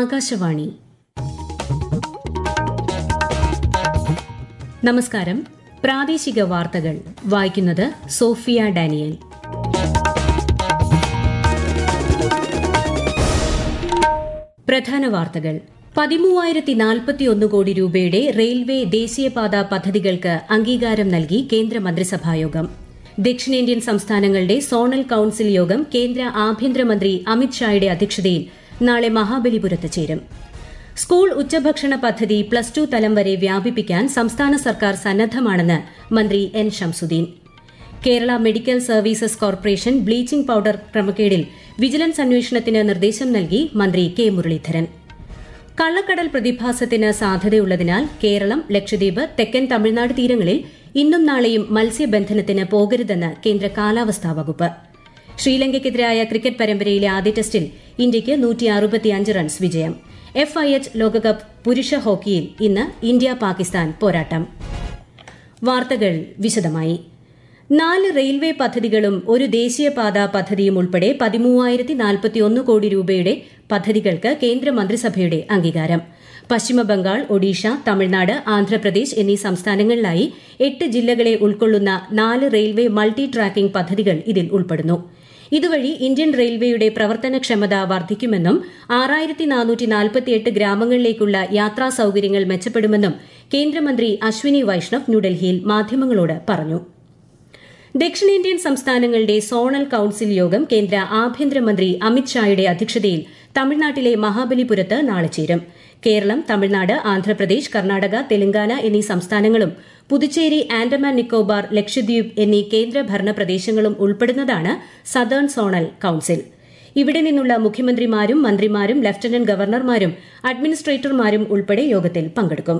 ആകാശവാണി നമസ്കാരം പ്രാദേശിക വാർത്തകൾ വായിക്കുന്നത് സോഫിയ ഡാനിയൽ പ്രധാന വാർത്തകൾ പതിമൂവായിരത്തി നാൽപ്പത്തിയൊന്ന് കോടി രൂപയുടെ റെയിൽവേ ദേശീയപാത പദ്ധതികൾക്ക് അംഗീകാരം നൽകി കേന്ദ്ര മന്ത്രിസഭായോഗം ദക്ഷിണേന്ത്യൻ സംസ്ഥാനങ്ങളുടെ സോണൽ കൌൺസിൽ യോഗം കേന്ദ്ര ആഭ്യന്തരമന്ത്രി അമിത്ഷായുടെ അധ്യക്ഷതയിൽ നാളെ മഹാബലിപുരത്ത് ചേരും സ്കൂൾ ഉച്ചഭക്ഷണ പദ്ധതി പ്ലസ് ടു തലം വരെ വ്യാപിപ്പിക്കാൻ സംസ്ഥാന സർക്കാർ സന്നദ്ധമാണെന്ന് മന്ത്രി N Shamsudheen Kerala medical services corporation bleaching powder ക്രമക്കേടിൽ വിജിലൻസ് അന്വേഷണത്തിന് നിർദ്ദേശം നൽകി മന്ത്രി കെ മുരളീധരൻ കള്ളക്കടൽ പ്രതിഭാസത്തിന് സാധ്യതയുള്ളതിനാൽ കേരളം ലക്ഷദ്വീപ് തെക്കൻ തമിഴ്നാട് തീരങ്ങളിൽ ഇന്നും നാളെയും മത്സ്യബന്ധനത്തിന് പോകരുതെന്ന് കേന്ദ്ര കാലാവസ്ഥാ വകുപ്പ് ശ്രീലങ്കയ്ക്കെതിരായ ക്രിക്കറ്റ് പരമ്പരയിലെ ആദ്യ ടെസ്റ്റിൽ ഇന്ത്യയ്ക്ക് റൺസ് വിജയം എഫ് ഐ എച്ച് ലോകകപ്പ് പുരുഷ ഹോക്കിയിൽ ഇന്ന് ഇന്ത്യ പാകിസ്ഥാൻ പോരാട്ടം വാർത്തകൾ വിശദമായി നാല് റെയിൽവേ പദ്ധതികളും ഒരു ദേശീയപാത പദ്ധതിയും ഉൾപ്പെടെ പതിമൂവായിരത്തി നാൽപ്പത്തിയൊന്ന് കോടി രൂപയുടെ പദ്ധതികൾക്ക് കേന്ദ്ര മന്ത്രിസഭയുടെ അംഗീകാരം പശ്ചിമബംഗാൾ ഒഡീഷ തമിഴ്നാട് ആന്ധ്രാപ്രദേശ് എന്നീ സംസ്ഥാനങ്ങളിലായി എട്ട് ജില്ലകളെ ഉൾക്കൊള്ളുന്ന നാല് റെയിൽവേ മൾട്ടി ട്രാക്കിംഗ് പദ്ധതികൾ ഇതിൽ ഉൾപ്പെടുന്നു ഇതുവഴി ഇന്ത്യൻ റെയിൽവേയുടെ പ്രവർത്തനക്ഷമത വർദ്ധിക്കുമെന്നും ആറായിരത്തി നാനൂറ്റി നാൽപ്പത്തിയെട്ട് ഗ്രാമങ്ങളിലേക്കുള്ള യാത്രാ സൌകര്യങ്ങൾ മെച്ചപ്പെടുമെന്നും കേന്ദ്രമന്ത്രി അശ്വിനി വൈഷ്ണവ് ന്യൂഡൽഹിയിൽ മാധ്യമങ്ങളോട് പറഞ്ഞു ദക്ഷിണേന്ത്യൻ സംസ്ഥാനങ്ങളുടെ സോണൽ കൌൺസിൽ യോഗം കേന്ദ്ര ആഭ്യന്തരമന്ത്രി അമിത്ഷായുടെ അധ്യക്ഷതയിൽ തമിഴ്നാട്ടിലെ മഹാബലിപുരത്ത് നാളെ ചേരും കേരളം തമിഴ്നാട് ആന്ധ്രാപ്രദേശ് കർണാടക തെലങ്കാന എന്നീ സംസ്ഥാനങ്ങളും പുതുച്ചേരി ആൻഡമാൻ നിക്കോബാർ ലക്ഷദ്വീപ് എന്നീ കേന്ദ്രഭരണ പ്രദേശങ്ങളും ഉൾപ്പെടുന്നതാണ് സദേൺ സോണൽ കൌൺസിൽ ഇവിടെ നിന്നുള്ള മുഖ്യമന്ത്രിമാരും മന്ത്രിമാരും ലഫ്റ്റനന്റ് ഗവർണർമാരും അഡ്മിനിസ്ട്രേറ്റർമാരും ഉൾപ്പെടെ യോഗത്തിൽ പങ്കെടുക്കും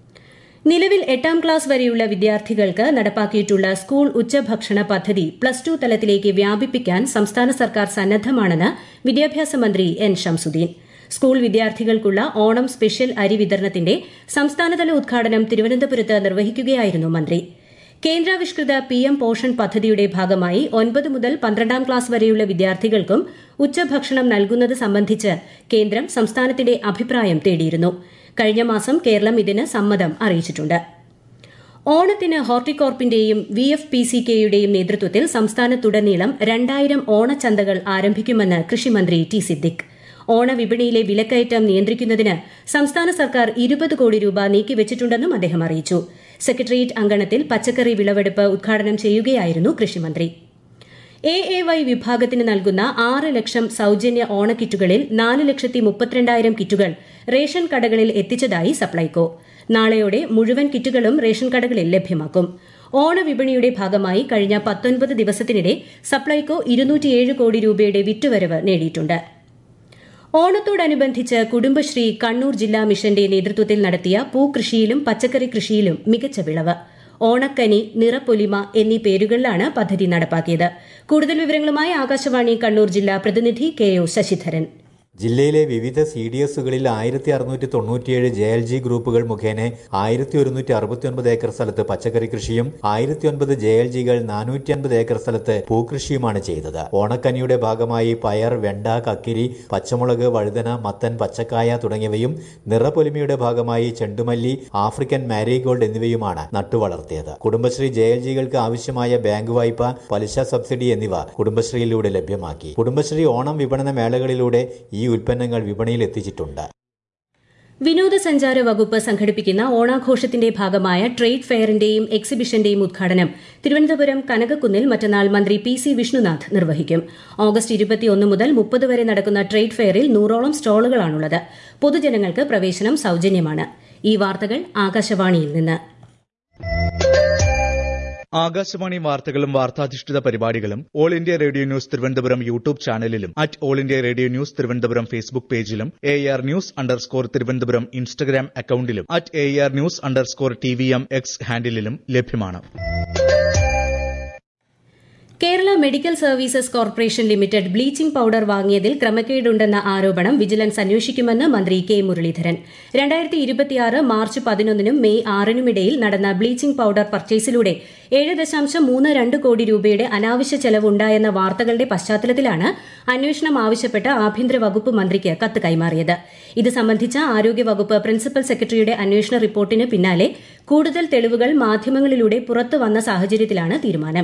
നിലവിൽ എട്ടാം ക്ലാസ് വരെയുള്ള വിദ്യാർത്ഥികൾക്ക് നടപ്പാക്കിയിട്ടുള്ള സ്കൂൾ ഉച്ചഭക്ഷണ പദ്ധതി പ്ലസ് ടു തലത്തിലേക്ക് വ്യാപിപ്പിക്കാൻ സംസ്ഥാന സർക്കാർ സന്നദ്ധമാണെന്ന് വിദ്യാഭ്യാസ മന്ത്രി എൻ ഷംസുദ്ദീൻ സ്കൂൾ വിദ്യാർത്ഥികൾക്കുള്ള ഓണം സ്പെഷ്യൽ അരി വിതരണത്തിന്റെ സംസ്ഥാനതല ഉദ്ഘാടനം തിരുവനന്തപുരത്ത് നിർവഹിക്കുകയായിരുന്നു മന്ത്രി കേന്ദ്രാവിഷ്കൃത പി എം പോഷൺ പദ്ധതിയുടെ ഭാഗമായി ഒൻപത് മുതൽ പന്ത്രണ്ടാം ക്ലാസ് വരെയുള്ള വിദ്യാർത്ഥികൾക്കും ഉച്ചഭക്ഷണം നൽകുന്നത് സംബന്ധിച്ച് കേന്ദ്രം സംസ്ഥാനത്തിന്റെ അഭിപ്രായം തേടിയിരുന്നു കഴിഞ്ഞ മാസം കേരളം ഇതിന് സമ്മതം അറിയിച്ചിട്ടുണ്ട് ഓണത്തിന് ഹോർട്ടികോർപ്പിന്റെയും വി എഫ് പി സി കെയുടെയും നേതൃത്വത്തിൽ സംസ്ഥാനത്തുടനീളം രണ്ടായിരം ഓണച്ചന്തകൾ ആരംഭിക്കുമെന്ന് കൃഷിമന്ത്രി ടി സിദ്ദിഖ് ഓണവിപണിയിലെ വിലക്കയറ്റം നിയന്ത്രിക്കുന്നതിന് സംസ്ഥാന സർക്കാർ ഇരുപത് കോടി രൂപ നീക്കിവച്ചിട്ടുണ്ടെന്നും അദ്ദേഹം അറിയിച്ചു സെക്രട്ടേറിയറ്റ് അങ്കണത്തിൽ പച്ചക്കറി വിളവെടുപ്പ് ഉദ്ഘാടനം ചെയ്യുകയായിരുന്നു കൃഷിമന്ത്രി എ എ വൈ വിഭാഗത്തിന് നൽകുന്ന ആറ് ലക്ഷം സൌജന്യ ഓണക്കിറ്റുകളിൽ നാല് ലക്ഷത്തി മുപ്പത്തിരണ്ടായിരം കിറ്റുകൾ റേഷൻ കടകളിൽ എത്തിച്ചതായി സപ്ലൈകോ നാളെയോടെ മുഴുവൻ കിറ്റുകളും റേഷൻ കടകളിൽ ലഭ്യമാക്കും ഓണവിപണിയുടെ ഭാഗമായി കഴിഞ്ഞ പത്തൊൻപത് ദിവസത്തിനിടെ സപ്ലൈകോ ഇരുന്നൂറ്റിയേഴ് കോടി രൂപയുടെ വിറ്റുവരവ് നേടിയിട്ടുണ്ട് ഓണത്തോടനുബന്ധിച്ച് കുടുംബശ്രീ കണ്ണൂർ ജില്ലാ മിഷന്റെ നേതൃത്വത്തിൽ നടത്തിയ പൂകൃഷിയിലും പച്ചക്കറി കൃഷിയിലും മികച്ച വിളവ് ഓണക്കനി നിറപ്പൊലിമ എന്നീ പേരുകളിലാണ് പദ്ധതി നടപ്പാക്കിയത് കൂടുതൽ വിവരങ്ങളുമായി ആകാശവാണി കണ്ണൂർ ജില്ലാ പ്രതിനിധി കെ ഒ ശശിധരൻ ജില്ലയിലെ വിവിധ സി ഡി എസുകളിൽ ആയിരത്തി അറുന്നൂറ്റി തൊണ്ണൂറ്റിയേഴ് ജെ എൽ ജി ഗ്രൂപ്പുകൾ മുഖേന ആയിരത്തി ഒരുന്നൂറ്റി അറുപത്തിയൊൻപത് ഏക്കർ സ്ഥലത്ത് പച്ചക്കറി കൃഷിയും ആയിരത്തി ഒൻപത് ജെ എൽ ജികൾ നാനൂറ്റി അൻപത് ഏക്കർ സ്ഥലത്ത് പൂകൃഷിയുമാണ് ചെയ്തത് ഓണക്കനിയുടെ ഭാഗമായി പയർ വെണ്ട കക്കിരി പച്ചമുളക് വഴുതന മത്തൻ പച്ചക്കായ തുടങ്ങിയവയും നിറപ്പൊലിമയുടെ ഭാഗമായി ചെണ്ടുമല്ലി ആഫ്രിക്കൻ മാരിഗോൾഡ് എന്നിവയുമാണ് നട്ടുവളർത്തിയത് കുടുംബശ്രീ ജെ എൽ ജികൾക്ക് ആവശ്യമായ ബാങ്ക് വായ്പ പലിശ സബ്സിഡി എന്നിവ കുടുംബശ്രീയിലൂടെ ലഭ്യമാക്കി കുടുംബശ്രീ ഓണം വിപണന മേളകളിലൂടെ ഈ ഉൽപ്പന്നങ്ങൾ വിപണിയിൽ എത്തിച്ചിട്ടുണ്ട് വിനോദസഞ്ചാര വകുപ്പ് സംഘടിപ്പിക്കുന്ന ഓണാഘോഷത്തിന്റെ ഭാഗമായ ട്രേഡ് ഫെയറിന്റെയും എക്സിബിഷന്റെയും ഉദ്ഘാടനം തിരുവനന്തപുരം കനകക്കുന്നിൽ മറ്റന്നാൾ മന്ത്രി പി സി വിഷ്ണുനാഥ് നിർവഹിക്കും ഓഗസ്റ്റ് ഇരുപത്തിയൊന്ന് മുതൽ മുപ്പത് വരെ നടക്കുന്ന ട്രേഡ് ഫെയറിൽ നൂറോളം സ്റ്റാളുകളാണുള്ളത് പൊതുജനങ്ങൾക്ക് പ്രവേശനം സൌജന്യമാണ് ഈ വാർത്തകൾ ആകാശവാണിയിൽ നിന്ന് ആകാശവാണി വാർത്തകളും വാർത്താധിഷ്ഠിത പരിപാടികളും all India radio news Thiruvananthapuram YouTube ചാനലിലും at all India radio news Thiruvananthapuram Facebook പേജിലും A R news underscore Thiruvananthapuram Instagram അക്കൌണ്ടിലും at A R news underscore T V M X ഹാൻഡിലും ലഭ്യമാണ് Kerala medical services corporation limited bleaching powder വാങ്ങിയതിൽ ക്രമക്കേടുണ്ടെന്ന ആരോപണം vigilance അന്വേഷിക്കുമെന്ന് മന്ത്രി കെ മുരളീധരൻ രണ്ടായിരത്തി ഇരുപത്തിയാറ് മാർച്ച് പതിനൊന്നിനും മെയ് ആറിനുമിടയിൽ നടന്ന ബ്ലീച്ചിംഗ് പൌഡർ പർച്ചേസിലൂടെ ഏഴ് ദശാംശം മൂന്ന് രണ്ട് കോടി രൂപയുടെ അനാവശ്യ ചെലവുണ്ടായെന്ന വാർത്തകളുടെ പശ്ചാത്തലത്തിലാണ് അന്വേഷണം ആവശ്യപ്പെട്ട് ആഭ്യന്തര വകുപ്പ് മന്ത്രിക്ക് കത്ത് കൈമാറിയത് ഇത് സംബന്ധിച്ച ആരോഗ്യവകുപ്പ് പ്രിൻസിപ്പൽ സെക്രട്ടറിയുടെ അന്വേഷണ റിപ്പോർട്ടിന് പിന്നാലെ കൂടുതൽ തെളിവുകൾ മാധ്യമങ്ങളിലൂടെ പുറത്തുവന്ന സാഹചര്യത്തിലാണ് തീരുമാനം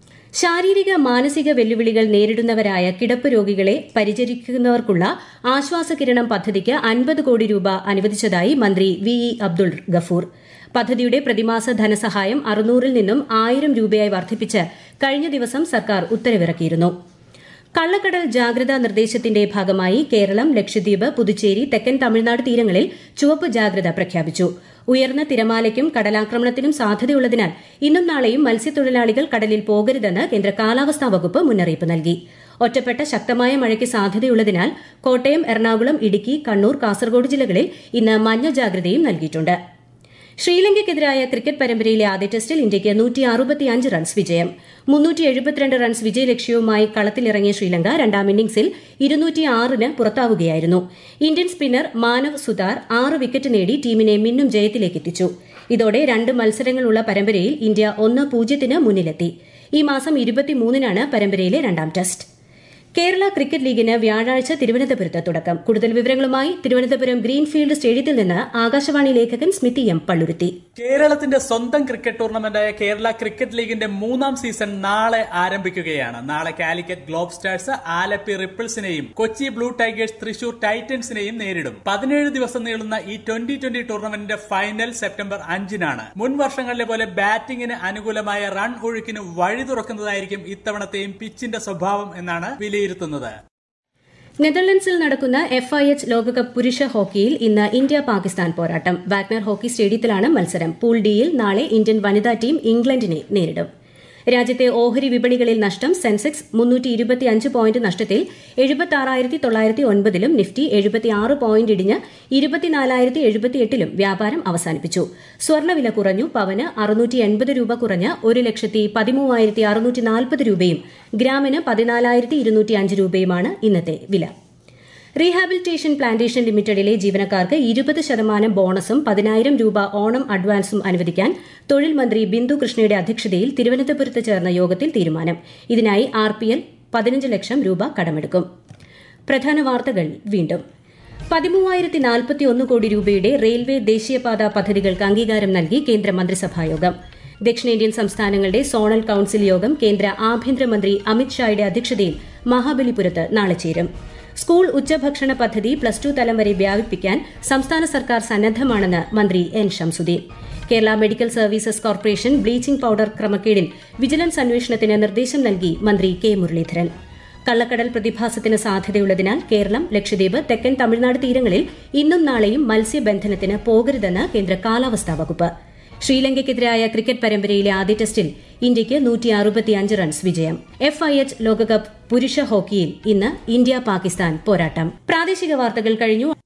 ശാരീരിക മാനസിക വെല്ലുവിളികൾ നേരിടുന്നവരായ കിടപ്പ് രോഗികളെ പരിചരിക്കുന്നവർക്കുള്ള ആശ്വാസകിരണം പദ്ധതിക്ക് അൻപത് കോടി രൂപ അനുവദിച്ചതായി മന്ത്രി വി ഇ അബ്ദുൾ ഗഫൂർ പദ്ധതിയുടെ പ്രതിമാസ ധനസഹായം അറുന്നൂറിൽ നിന്നും ആയിരം രൂപയായി വർദ്ധിപ്പിച്ച് കഴിഞ്ഞ ദിവസം സർക്കാർ ഉത്തരവിറക്കിയിരുന്നു കള്ളക്കടൽ ജാഗ്രതാ നിർദ്ദേശത്തിന്റെ ഭാഗമായി കേരളം ലക്ഷദ്വീപ് പുതുച്ചേരി തെക്കൻ തമിഴ്നാട് തീരങ്ങളിൽ ചുവപ്പ് ജാഗ്രത പ്രഖ്യാപിച്ചു ഉയർന്ന തിരമാലയ്ക്കും കടലാക്രമണത്തിനും സാധ്യതയുള്ളതിനാൽ ഇന്നും നാളെയും മത്സ്യത്തൊഴിലാളികൾ കടലിൽ പോകരുതെന്ന് കേന്ദ്ര കാലാവസ്ഥാ വകുപ്പ് മുന്നറിയിപ്പ് നൽകി ഒറ്റപ്പെട്ട ശക്തമായ മഴയ്ക്ക് സാധ്യതയുള്ളതിനാൽ കോട്ടയം എറണാകുളം ഇടുക്കി കണ്ണൂർ കാസർഗോഡ് ജില്ലകളിൽ ഇന്ന് മഞ്ഞ ജാഗ്രതയും നൽകിയിട്ടുണ്ട് ശ്രീലങ്കയ്ക്കെതിരായ ക്രിക്കറ്റ് പരമ്പരയിലെ ആദ്യ ടെസ്റ്റിൽ ഇന്ത്യയ്ക്ക് നൂറ്റി അറുപത്തിയഞ്ച് റൺസ് വിജയം മുന്നൂറ്റി എഴുപത്തിരണ്ട് റൺസ് വിജയലക്ഷ്യവുമായി കളത്തിലിറങ്ങിയ ശ്രീലങ്ക രണ്ടാം ഇന്നിംഗ്സിൽ ഇരുന്നൂറ്റി ആറിന് പുറത്താവുകയായിരുന്നു ഇന്ത്യൻ സ്പിന്നർ മാനവ് സുതാർ ആറ് വിക്കറ്റ് നേടി ടീമിനെ മിന്നും ജയത്തിലേക്കെത്തിച്ചു ഇതോടെ രണ്ട് മത്സരങ്ങളുള്ള പരമ്പരയിൽ ഇന്ത്യ ഒന്ന് പൂജ്യത്തിന് മുന്നിലെത്തി ഈ മാസം ഇരുപത്തിമൂന്നിനാണ് പരമ്പരയിലെ രണ്ടാം ടെസ്റ്റ് കേരള ക്രിക്കറ്റ് ലീഗിന് വ്യാഴാഴ്ച തിരുവനന്തപുരത്ത് തുടക്കം കൂടുതൽ വിവരങ്ങളുമായി തിരുവനന്തപുരം ഗ്രീൻഫീൽഡ് സ്റ്റേഡിയത്തിൽ നിന്ന് ആകാശവാണി ലേഖകൻ സ്മിതി എം പള്ളുരുത്തി കേരളത്തിന്റെ സ്വന്തം ക്രിക്കറ്റ് ടൂർണമെന്റായ കേരള ക്രിക്കറ്റ് ലീഗിന്റെ മൂന്നാം സീസൺ നാളെ ആരംഭിക്കുകയാണ് നാളെ കാലിക്കറ്റ് ഗ്ലോബ് സ്റ്റാർസ് ആലപ്പി റിപ്പിൾസിനെയും കൊച്ചി ബ്ലൂ ടൈഗേഴ്സ് തൃശൂർ ടൈറ്റൻസിനെയും നേരിടും പതിനേഴ് ദിവസം നീളുന്ന ഈ ട്വന്റി ട്വന്റി ടൂർണമെന്റിന്റെ ഫൈനൽ സെപ്റ്റംബർ അഞ്ചിനാണ് മുൻ വർഷങ്ങളിലെ പോലെ ബാറ്റിംഗിന് അനുകൂലമായ റൺ ഒഴുക്കിന് വഴി തുറക്കുന്നതായിരിക്കും ഇത്തവണത്തെയും പിച്ചിന്റെ സ്വഭാവം എന്നാണ് വിലയിരുത്തുന്നത് നെതർലൻഡ്സിൽ നടക്കുന്ന എഫ് ഐ എച്ച് ലോകകപ്പ് പുരുഷ ഹോക്കിയിൽ ഇന്ന് ഇന്ത്യ പാകിസ്ഥാൻ പോരാട്ടം വാഗ്നർ ഹോക്കി സ്റ്റേഡിയത്തിലാണ് മത്സരം പൂൾ ഡിയിൽ നാളെ ഇന്ത്യൻ വനിതാ ടീം ഇംഗ്ലണ്ടിനെ നേരിടും രാജ്യത്തെ ഓഹരി വിപണികളിൽ നഷ്ടം സെൻസെക്സ് മുന്നൂറ്റി ഇരുപത്തിയഞ്ച് പോയിന്റ് നഷ്ടത്തിൽ എഴുപത്തി ആറായിരത്തി തൊള്ളായിരത്തി ഒൻപതിലും നിഫ്റ്റി എഴുപത്തിയാറ് പോയിന്റ് ഇടിഞ്ഞ് ഇരുപത്തിനാലായിരത്തി എഴുപത്തിയെട്ടിലും വ്യാപാരം അവസാനിപ്പിച്ചു സ്വർണ്ണവില കുറഞ്ഞു പവന് അറുന്നൂറ്റി എൺപത് രൂപ കുറഞ്ഞ് ഒരു ലക്ഷത്തി പതിമൂവായിരത്തി അറുന്നൂറ്റി നാൽപ്പത് രൂപയും ഗ്രാമിന് പതിനാലായിരത്തി ഇരുന്നൂറ്റി അഞ്ച് രൂപയുമാണ് ഇന്നത്തെ വില റീഹാബിലിറ്റേഷൻ പ്ലാന്റേഷൻ ലിമിറ്റഡിലെ ജീവനക്കാർക്ക് ഇരുപത് ശതമാനം ബോണസും പതിനായിരം രൂപ ഓണം അഡ്വാൻസും അനുവദിക്കാൻ തൊഴിൽ മന്ത്രി ബിന്ദു കൃഷ്ണയുടെ അധ്യക്ഷതയിൽ തിരുവനന്തപുരത്ത് ചേർന്ന യോഗത്തിൽ തീരുമാനം ഇതിനായി ആർ പി എൽ പതിനഞ്ച് ലക്ഷം രൂപ കടമെടുക്കും പ്രധാന വാർത്തകൾ വീണ്ടും പതിമൂവായിരത്തി നാൽപ്പത്തിയൊന്ന് കോടി രൂപയുടെ റെയിൽവേ ദേശീയപാത പദ്ധതികൾക്ക് അംഗീകാരം നൽകി കേന്ദ്ര മന്ത്രിസഭായോഗം ദക്ഷിണേന്ത്യൻ സംസ്ഥാനങ്ങളുടെ സോണൽ കൌൺസിൽ യോഗം കേന്ദ്ര ആഭ്യന്തരമന്ത്രി അമിത് ഷായുടെ അധ്യക്ഷതയിൽ മഹാബലിപുരത്ത് നാളെ ചേരും സ്കൂൾ ഉച്ചഭക്ഷണ പദ്ധതി പ്ലസ് ടു തലം വരെ വ്യാപിപ്പിക്കാൻ സംസ്ഥാന സർക്കാർ സന്നദ്ധമാണെന്ന് മന്ത്രി N Shamsudheen Kerala medical services corporation bleaching powder ക്രമക്കേടിൽ വിജിലൻസ് അന്വേഷണത്തിന് നിർദ്ദേശം നൽകി മന്ത്രി കെ മുരളീധരൻ കള്ളക്കടൽ പ്രതിഭാസത്തിന് സാധ്യതയുള്ളതിനാൽ കേരളം ലക്ഷദ്വീപ് തെക്കൻ തമിഴ്നാട് തീരങ്ങളിൽ ഇന്നും നാളെയും മത്സ്യബന്ധനത്തിന് പോകരുതെന്ന് കേന്ദ്ര കാലാവസ്ഥാ വകുപ്പ് ശ്രീലങ്കയ്ക്കെതിരായ ക്രിക്കറ്റ് പരമ്പരയിലെ ആദ്യ ടെസ്റ്റിൽ ഇന്ത്യയ്ക്ക് നൂറ്റി അറുപത്തിയഞ്ച് റൺസ് വിജയം എഫ് ഐ എച്ച് ലോകകപ്പ് പുരുഷ ഹോക്കിയിൽ ഇന്ന് ഇന്ത്യ പാകിസ്ഥാൻ പോരാട്ടം പ്രാദേശിക വാർത്തകൾ കഴിഞ്ഞു